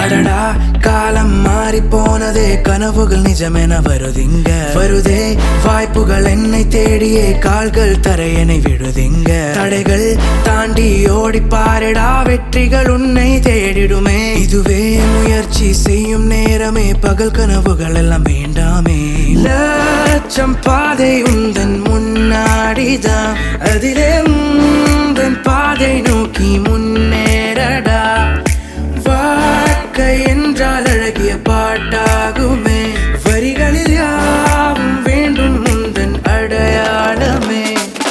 அடடா காலம் மாறி போனதே கனவுகள் நிஜமென வருதிங்க வருதே வாய்ப்புகள் என்னை தேடியே கால்கள் தரையனை விடுதிங்க தடைகள் தாண்டி ஓடி பாருடா வெற்றிகள் உன்னை தேடிடுமே இதுவே முயற்சி செய்யும் நேரமே பகல் கனவுகள் எல்லாம் வேண்டாமே லட்சம் பாதை உந்தன் முன்னாடிதான் அதிலே உந்தன் பாதை நோக்கி முன்னேறடா வாழ்க்கை என்றால் அழகிய பாட்டாகுமே வரிகளில் யாவும் வேண்டும் முந்தன் அடையாளமே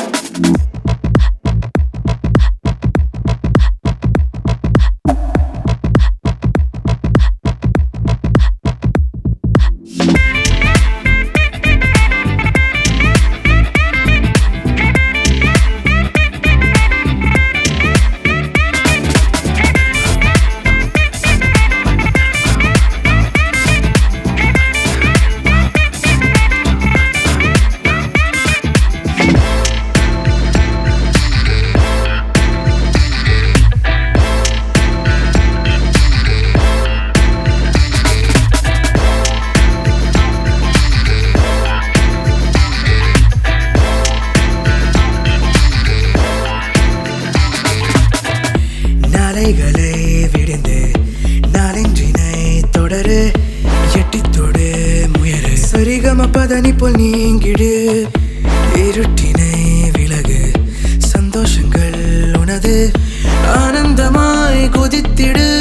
நாளைகளை விடுந்து நாளென்றினை தொடரு எட்டித்தொடு முயறு சரிகம பதனி போல் நீங்கிடு இருட்டினை விலகு சந்தோஷங்கள் உனது ஆனந்தமாய் குதித்திடு